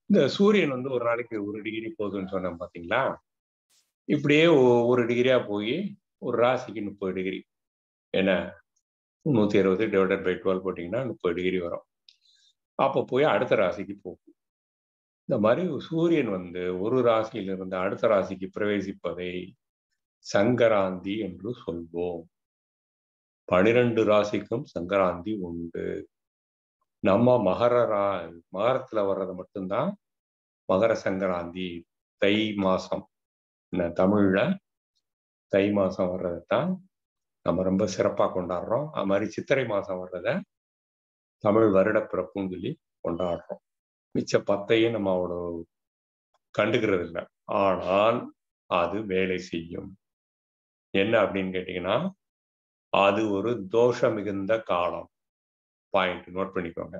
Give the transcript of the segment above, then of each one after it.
இந்த சூரியன் வந்து ஒரு நாளைக்கு ஒரு டிகிரி போகுதுன்னு சொன்னேன் பாத்தீங்களா இப்படியே ஒரு டிகிரியா போய் ஒரு ராசிக்கு முப்பது டிகிரி என்ன நூத்தி அறுபது டிவைடட் பை டுவெல் போட்டிங்கன்னா முப்பது டிகிரி வரும் அப்போ போய் அடுத்த ராசிக்கு போகும் இந்த மாதிரி சூரியன் வந்து ஒரு ராசியிலிருந்து அடுத்த ராசிக்கு பிரவேசிப்பதை சங்கராந்தி என்று சொல்வோம் பனிரெண்டு ராசிக்கும் சங்கராந்தி உண்டு நம்ம மகர ரா மகரத்துல வர்றது மட்டும்தான் மகர சங்கராந்தி தை மாசம் என்ன தமிழ்ல தை மாசம் வர்றதை தான் நம்ம ரொம்ப சிறப்பாக கொண்டாடுறோம் அது மாதிரி சித்திரை மாசம் வர்றத தமிழ் வருட பிறப்புன்னு சொல்லி கொண்டாடுறோம் மிச்ச பத்தையும் நம்ம அவ்வளோ கண்டுக்கிறது இல்லை ஆனால் அது வேலை செய்யும் என்ன அப்படின்னு கேட்டீங்கன்னா அது ஒரு தோஷ மிகுந்த காலம் பாயிண்ட் நோட் பண்ணிக்கோங்க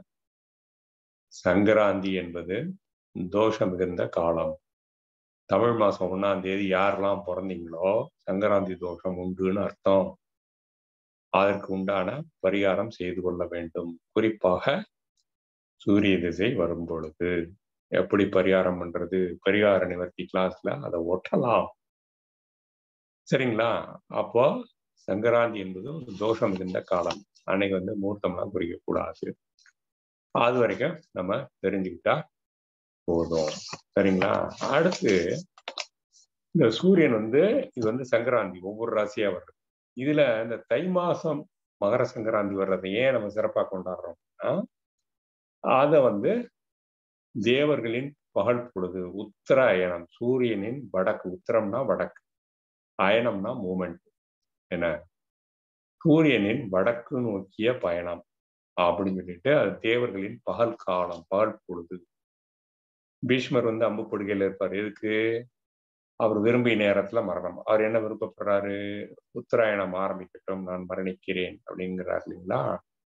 சங்கராந்தி என்பது தோஷ மிகுந்த காலம் தமிழ் மாசம் ஒன்னாம் தேதி யாரெல்லாம் பிறந்தீங்களோ சங்கராந்தி தோஷம் உண்டுன்னு அர்த்தம் அதற்கு உண்டான பரிகாரம் செய்து கொள்ள வேண்டும் குறிப்பாக சூரிய திசை வரும் பொழுது எப்படி பரிகாரம் பண்றது பரிகார நிவர்த்தி கிளாஸ்ல அதை ஒட்டலாம் சரிங்களா அப்போ சங்கராந்தி என்பது ஒரு தோஷம் மிகுந்த காலம் அன்னைக்கு வந்து மூர்த்தம்லாம் குறிக்கக்கூடாது அது வரைக்கும் நம்ம தெரிஞ்சுக்கிட்டா போதும் சரிங்களா அடுத்து இந்த சூரியன் வந்து இது வந்து சங்கராந்தி ஒவ்வொரு ராசியா வர்றது இதுல இந்த தை மாசம் மகர சங்கராந்தி வர்றதை ஏன் நம்ம சிறப்பா கொண்டாடுறோம்னா அதை வந்து தேவர்களின் பகல் பொழுது உத்தர அயனம் சூரியனின் வடக்கு உத்தரம்னா வடக்கு அயனம்னா மூமெண்ட் என்ன சூரியனின் வடக்கு நோக்கிய பயணம் அப்படின்னு சொல்லிட்டு அது தேவர்களின் பகல் காலம் பகல் பொழுது பீஷ்மர் வந்து அம்பு பொடுகையில் இருப்பார் எதுக்கு அவர் விரும்பிய நேரத்துல மரணம் அவர் என்ன விருப்பப்படுறாரு உத்தராயணம் ஆரம்பிக்கட்டும் நான் மரணிக்கிறேன் அப்படிங்கிறார் இல்லைங்களா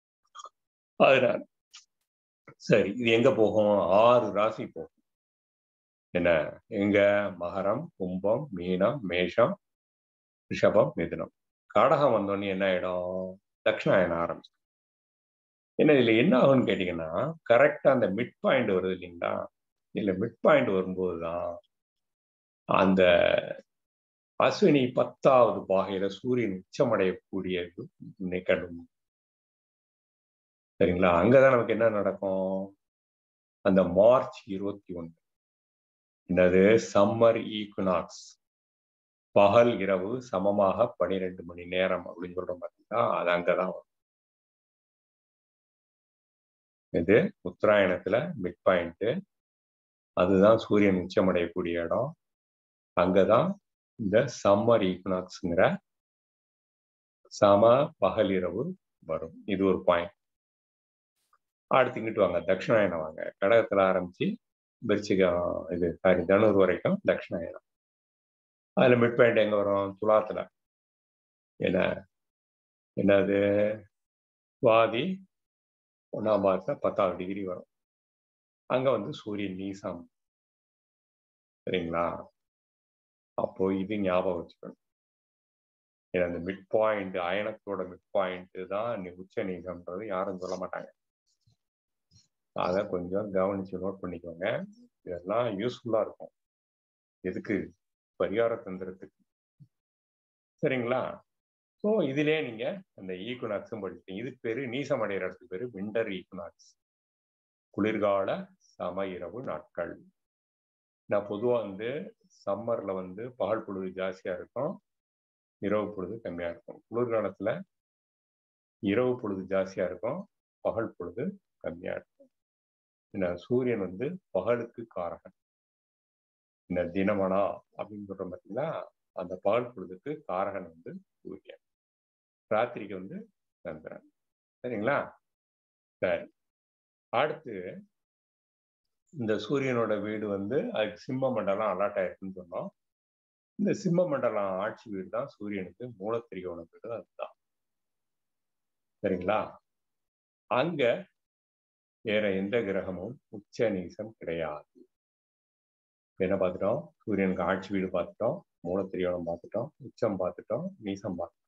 அதனால சரி இது எங்க போகும் ஆறு ராசி போகும் என்ன எங்க மகரம் கும்பம் மீனம் மேஷம் ரிஷபம் மிதுனம் காடகம் வந்தோடனே என்ன ஆயிடும் தட்சிணாயனம் ஆரம்பிச்சு என்ன இதுல என்ன ஆகும்னு கேட்டீங்கன்னா கரெக்டா அந்த மிட் பாயிண்ட் வருது இல்லைங்களா இல்ல மிட் பாயிண்ட் வரும்போது தான் அந்த அஸ்வினி பத்தாவது பாகையில சூரியன் உச்சமடையக்கூடியது நிகழும் சரிங்களா அங்கதான் நமக்கு என்ன நடக்கும் அந்த மார்ச் இருபத்தி ஒன்று என்னது சம்மர் ஈக்குனாக்ஸ் பகல் இரவு சமமாக பனிரெண்டு மணி நேரம் அப்படின்னு சொல்றோம் பார்த்தீங்கன்னா அது அங்கதான் வரும் இது உத்தராயணத்துல மிட் பாயிண்ட் அதுதான் சூரியன் உச்சமடையக்கூடிய இடம் அங்கதான் இந்த சம்மர் ஈக்குனாக்ஸ்ங்கிற சம பகல் இரவு வரும் இது ஒரு பாயிண்ட் அடுத்து இங்கிட்டு வாங்க தட்சிணாயனம் வாங்க கடகத்துல ஆரம்பிச்சு விருச்சிகம் இது சாரி தனுர் வரைக்கும் தட்சிணாயனம் அதுல மிட் பாயிண்ட் எங்க வரும் துலாத்துல என்ன என்னது சுவாதி ஒன்னாம் பாகத்துல பத்தாவது டிகிரி வரும் அங்க வந்து சூரியன் நீசம் சரிங்களா அப்போ இது ஞாபகம் வச்சுக்கணும் ஏன்னா அந்த மிட் பாயிண்ட் அயனத்தோட மிட் பாயிண்ட் தான் உச்ச நீசம்ன்றது யாரும் சொல்ல மாட்டாங்க அதை கொஞ்சம் கவனிச்சு நோட் பண்ணிக்கோங்க இதெல்லாம் யூஸ்ஃபுல்லா இருக்கும் எதுக்கு பரிகார தந்திரத்துக்கு சரிங்களா ஸோ இதுலயே நீங்க அந்த ஈக்குனாக்ஸும் படிச்சிட்டீங்க இதுக்கு பேரு நீசம் அடைகிற இடத்துக்கு பேரு விண்டர் ஈக்குனாக்ஸ் குளிர்கால சம இரவு நாட்கள் நான் பொதுவாக வந்து சம்மர்ல வந்து பகல் பொழுது ஜாஸ்தியா இருக்கும் இரவு பொழுது கம்மியா இருக்கும் குளிர்காலத்துல இரவு பொழுது ஜாஸ்தியா இருக்கும் பகல் பொழுது கம்மியா இருக்கும் என்ன சூரியன் வந்து பகலுக்கு காரகன் இந்த தினமனா அப்படின்னு சொல்றோம் பார்த்தீங்களா அந்த பகல் பொழுதுக்கு காரகன் வந்து சூரியன் ராத்திரிக்கு வந்து சந்திரன் சரிங்களா சரி அடுத்து இந்த சூரியனோட வீடு வந்து அதுக்கு சிம்ம மண்டலம் அலாட் ஆயிருக்குன்னு சொன்னோம் இந்த சிம்ம மண்டலம் ஆட்சி வீடு தான் சூரியனுக்கு மூலத்திரிகோண வீடு அதுதான் சரிங்களா அங்க வேற எந்த கிரகமும் உச்ச நீசம் கிடையாது என்ன பார்த்துட்டோம் சூரியனுக்கு ஆட்சி வீடு பார்த்துட்டோம் மூலத்திரியோணம் பார்த்துட்டோம் உச்சம் பார்த்துட்டோம் நீசம் பார்த்துட்டோம்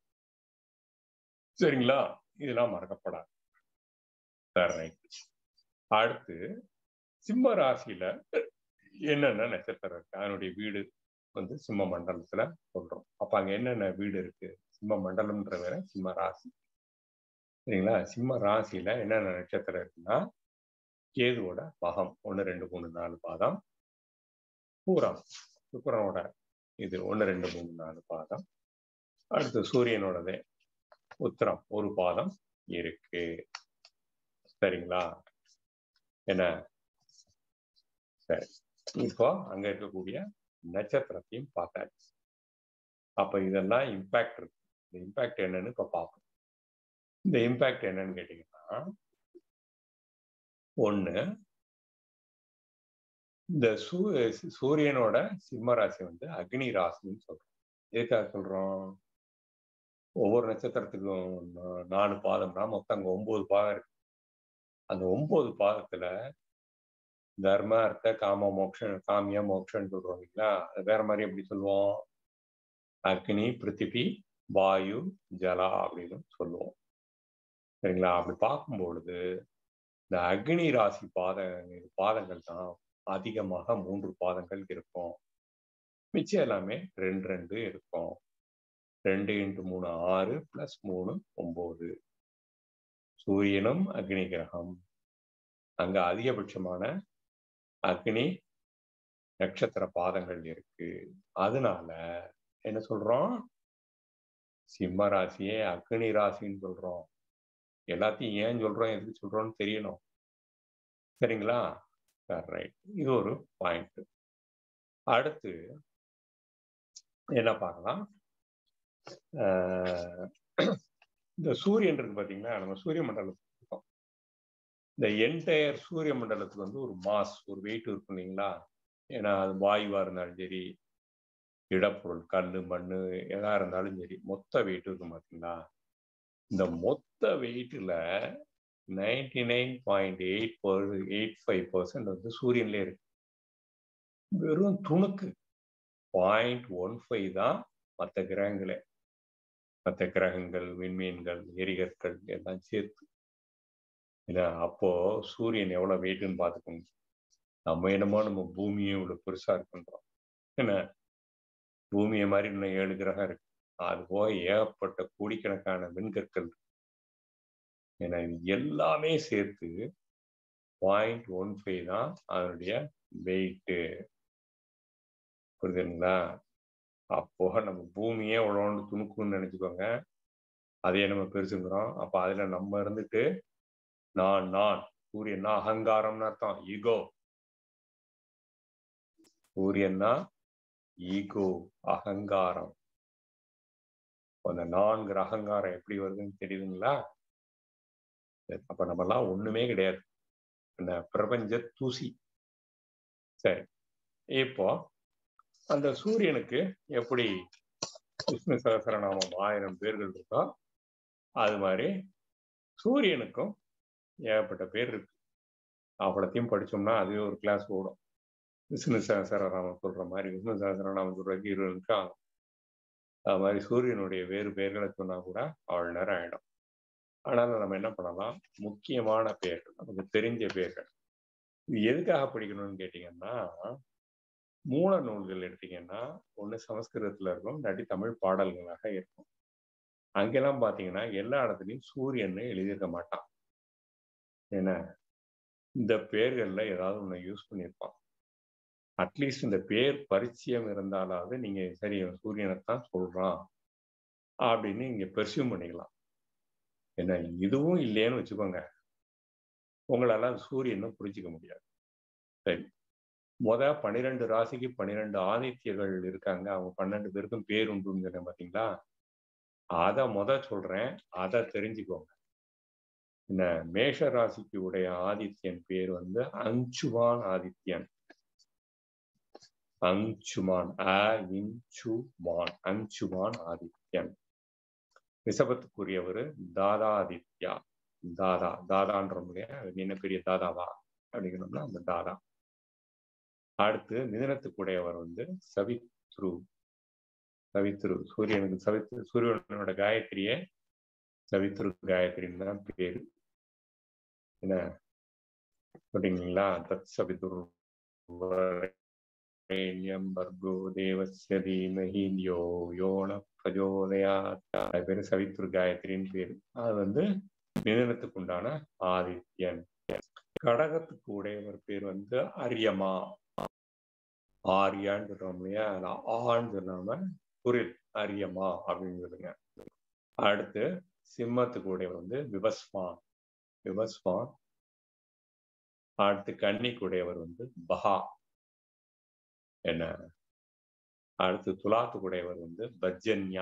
சரிங்களா இதெல்லாம் மறக்கப்படாது சரி ரைட் அடுத்து சிம்ம ராசியில என்னென்ன நட்சத்திரம் இருக்கு அதனுடைய வீடு வந்து சிம்ம மண்டலத்துல சொல்றோம் அப்ப அங்க என்னென்ன வீடு இருக்கு சிம்ம மண்டலம்ன்ற வேற சிம்ம ராசி சரிங்களா சிம்ம ராசியில என்னென்ன நட்சத்திரம் இருக்குன்னா கேதுவோட பகம் ஒன்று ரெண்டு மூணு நாலு பாதம் பூரம் சுக்கரனோட இது ஒன்று ரெண்டு மூணு நாலு பாதம் அடுத்து சூரியனோடதே உத்திரம் ஒரு பாதம் இருக்கு சரிங்களா என்ன சரி இப்போ அங்க இருக்கக்கூடிய நட்சத்திரத்தையும் பார்த்தாச்சு அப்ப இதெல்லாம் இம்பாக்ட் இருக்கு இந்த இம்பாக்ட் என்னன்னு இப்ப பார்ப்போம் இந்த இம்பாக்ட் என்னன்னு கேட்டீங்கன்னா ஒண்ணு இந்த சூ சூரியனோட சிம்ம ராசி வந்து அக்னி ராசின்னு சொல்றோம் எதுக்காக சொல்றோம் ஒவ்வொரு நட்சத்திரத்துக்கும் நாலு பாதம்னா மொத்தம் அங்க ஒன்பது பாதம் இருக்கு அந்த ஒன்பது பாதத்துல தர்ம அர்த்த காம மோக்ஷன் காமிய மோக்ஷன் சொல்றோம் இல்லைங்களா அது வேற மாதிரி எப்படி சொல்லுவோம் அக்னி பிருத்திவி வாயு ஜலா அப்படின்னு சொல்லுவோம் சரிங்களா அப்படி பார்க்கும் பொழுது இந்த அக்னி ராசி பாத பாதங்கள் தான் அதிகமாக மூன்று பாதங்கள் இருக்கும் மிச்சம் எல்லாமே ரெண்டு ரெண்டு இருக்கும் ரெண்டு இன்ட்டு மூணு ஆறு பிளஸ் மூணு ஒன்பது சூரியனும் அக்னி கிரகம் அங்க அதிகபட்சமான அக்னி நட்சத்திர பாதங்கள் இருக்கு அதனால என்ன சொல்றோம் சிம்ம ராசியே அக்னி ராசின்னு சொல்றோம் எல்லாத்தையும் ஏன் சொல்றோம் எதுக்கு சொல்றோம்னு தெரியணும் சரிங்களா ரைட் இது ஒரு பாயிண்ட் அடுத்து என்ன பார்க்கலாம் இந்த சூரியன் இருக்கு பார்த்தீங்கன்னா நம்ம சூரிய மண்டலத்துக்கு இருக்கோம் இந்த என்டையர் சூரிய மண்டலத்துக்கு வந்து ஒரு மாஸ் ஒரு வெயிட் இருக்கும் இல்லைங்களா ஏன்னா அது வாயுவா இருந்தாலும் சரி இடப்பொருள் கல் மண் எதா இருந்தாலும் சரி மொத்த வெயிட் இருக்கும் பார்த்தீங்களா இந்த மொத்த வெயிட்டில் ninety nine point eight eight five percent வந்து சூரியன்லேயே இருக்கு வெறும் துணுக்கு பாயிண்ட் ஒன் ஃபைவ் தான் மற்ற கிரகங்களே மற்ற கிரகங்கள் விண்மீன்கள் எரிகற்கள் எல்லாம் சேர்த்து ஏன்னா அப்போ சூரியன் எவ்வளவு வெயிட்டுன்னு பார்த்துக்கோங்க நம்ம என்னமோ நம்ம பூமியே இவ்வளவு பெருசா இருக்குன்றோம் என்ன பூமியை மாதிரி இன்னும் ஏழு கிரகம் இருக்கு அது போக ஏகப்பட்ட கோடிக்கணக்கான விண்கற்கள் ஏன்னா இது எல்லாமே சேர்த்து பாயிண்ட் ஒன் ஃபைவ் தான் அதனுடைய வெயிட்டு புரியுதுங்களா அப்போ நம்ம பூமியே உழவுண்டு துணுக்குன்னு நினைச்சுக்கோங்க அதையே நம்ம பெருசுங்கிறோம் அப்ப அதுல நம்ம இருந்துட்டு நான் நான் சூரியன்னா அகங்காரம்னு அர்த்தம் ஈகோ சூரியன்னா ஈகோ அகங்காரம் அந்த நான்கிற அகங்காரம் எப்படி வருதுன்னு தெரியுதுங்களா அப்ப நம்ம எல்லாம் ஒண்ணுமே கிடையாது என்ன பிரபஞ்ச தூசி சரி இப்போ அந்த சூரியனுக்கு எப்படி விஷ்ணு சகசரநாமம் ஆயிரம் பேர்கள் இருக்கோ அது மாதிரி சூரியனுக்கும் ஏகப்பட்ட பேர் இருக்கு அவ்வளோத்தையும் படிச்சோம்னா அதுவே ஒரு கிளாஸ் ஓடும் விஷ்ணு சகசரநாமம் சொல்ற மாதிரி விஷ்ணு சகசரநாமம் சொல்றதுக்கு இருபது நிமிஷம் ஆகும் அது மாதிரி சூரியனுடைய வேறு பெயர்களை சொன்னா கூட அவ்வளோ நேரம் ஆயிடும் ஆனாலும் நம்ம என்ன பண்ணலாம் முக்கியமான பெயர்கள் நமக்கு தெரிஞ்ச பெயர்கள் இது எதுக்காக படிக்கணும்னு கேட்டீங்கன்னா மூல நூல்கள் எடுத்தீங்கன்னா ஒன்று சமஸ்கிருதத்துல இருக்கும் இல்லாட்டி தமிழ் பாடல்களாக இருக்கும் அங்கெல்லாம் பார்த்தீங்கன்னா எல்லா இடத்துலையும் சூரியன்னு எழுதியிருக்க மாட்டான் ஏன்னா இந்த பேர்கள்ல ஏதாவது ஒன்று யூஸ் பண்ணியிருப்பான் அட்லீஸ்ட் இந்த பேர் பரிச்சயம் இருந்தாலாவது நீங்க சரி சூரியனை தான் சொல்றான் அப்படின்னு இங்க பெர்சியூம் பண்ணிக்கலாம் என்ன இதுவும் இல்லையேன்னு வச்சுக்கோங்க உங்களால சூரியனை புரிஞ்சிக்க முடியாது சரி முத பன்னிரெண்டு ராசிக்கு பன்னிரெண்டு ஆதித்யர்கள் இருக்காங்க அவங்க பன்னெண்டு பேருக்கும் பேர் உண்டுன்னு சொன்னேன் பார்த்தீங்களா அதை முத சொல்றேன் அதை தெரிஞ்சுக்கோங்க என்ன மேஷ ராசிக்கு உடைய ஆதித்யன் பேர் வந்து அஞ்சுவான் ஆதித்யன் அஞ்சுமான் அ இன்சுமான் அஞ்சுமான் ஆதித்யன் ரிஷபத்துக்குரியவர் தாதாதித்யா தாதா தாதான்ற என்ன பெரிய தாதாவா அப்படிங்கிறோம்னா அந்த தாதா அடுத்து மிதனத்துக்குடையவர் வந்து சவித்ரு சவித்ரு சூரியனுக்கு சவித்ரு சூரியனோட காயத்ரியே சவித்ரு காயத்ரின்னு தான் பேரு என்ன சொல்றீங்களா தத் சபிதுர் பர்கோ தேவஸ்ய தீமஹி யோ யோன பிரஜோதயா அது பேரு சவித்ரு காயத்ரின்னு பேரு அது வந்து மிதனத்துக்கு உண்டான ஆதித்யன் கடகத்துக்கு உடையவர் பேர் வந்து அரியமா ஆரியான்னு சொல்றோம் இல்லையா ஆன்னு சொல்லாம குரில் அரியமா அப்படின்னு சொல்லுங்க அடுத்து சிம்மத்துக்கு உடையவர் வந்து விபஸ்வான் விபஸ்வான் அடுத்து கன்னிக்கு உடையவர் வந்து பஹா என்ன அடுத்து துலாத்துக்கு உடையவர் வந்து பஜ்ஜன்யா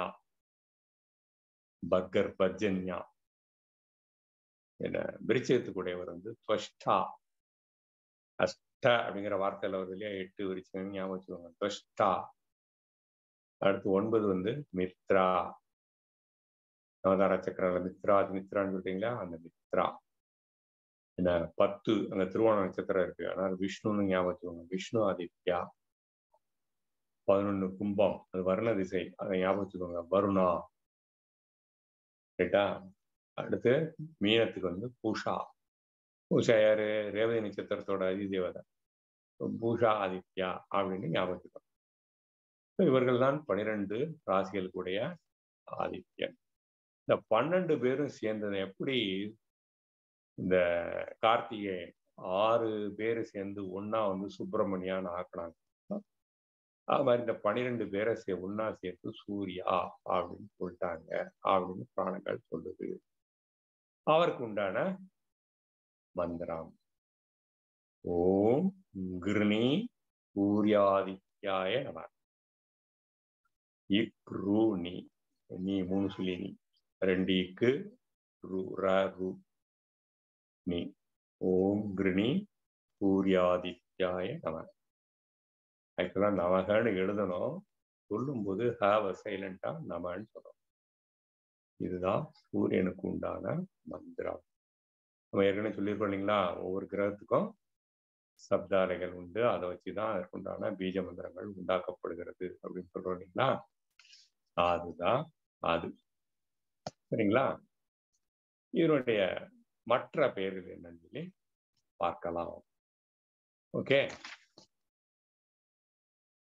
பக்கர் பஜ்ஜன்யா என்ன விருச்சயத்துக்கு உடையவர் வந்து துவஷ்டா அஷ்ட அப்படிங்கிற வார்த்தையில வருது இல்லையா எட்டு விருச்சம் ஞாபகம் வச்சுக்கோங்க துவஷ்டா அடுத்து ஒன்பது வந்து மித்ரா நவதார சக்கரம் மித்ரா அது மித்ரான்னு சொல்றீங்களா அந்த மித்ரா என்ன பத்து அங்க திருவோண நட்சத்திரம் இருக்கு ஆனால் விஷ்ணுன்னு ஞாபகம் வச்சுக்கோங்க விஷ்ணு ஆதித்யா பதினொன்னு கும்பம் அது வர்ண திசை அதை ஞாபகம் வச்சுக்கோங்க வருணா ரைட்டா அடுத்து மீனத்துக்கு வந்து பூஷா பூஷா யாரு ரேவதி நட்சத்திரத்தோட அதிதேவதை பூஷா ஆதித்யா அப்படின்னு ஞாபகம் வச்சுக்கோங்க இவர்கள் தான் பனிரெண்டு ராசிகளுக்குடைய ஆதித்யன் இந்த பன்னெண்டு பேரும் சேர்ந்தது எப்படி இந்த கார்த்திகை ஆறு பேர் சேர்ந்து ஒன்னா வந்து சுப்பிரமணியான்னு ஆக்கினாங்க அது மாதிரி இந்த பனிரெண்டு பேரை சே ஒன்னா சேர்த்து சூர்யா அப்படின்னு சொல்லிட்டாங்க அப்படின்னு புராணங்கள் சொல்லுது அவருக்கு உண்டான மந்திரம் ஓம் கிருணி சூர்யாதித்யாய நம இக்ரு நீ நீ மூணு சொல்லி நீ ரெண்டு இக்கு ரு ர ரு நீ ஓம் கிருணி சூர்யாதித்யாய நம ஆக்சுவலா நமகன்னு எழுதணும் சொல்லும்போது ஹாவ சைலண்டா நமன்னு சொல்லணும் இதுதான் சூரியனுக்கு உண்டான மந்திரம் நம்ம ஏற்கனவே சொல்லியிருக்கோம் இல்லைங்களா ஒவ்வொரு கிரகத்துக்கும் சப்தாலைகள் உண்டு அதை வச்சுதான் அதற்குண்டான பீஜ மந்திரங்கள் உண்டாக்கப்படுகிறது அப்படின்னு சொல்றோம் இல்லைங்களா அதுதான் அது சரிங்களா இதனுடைய மற்ற பெயர்கள் என்னன்னு சொல்லி பார்க்கலாம் ஓகே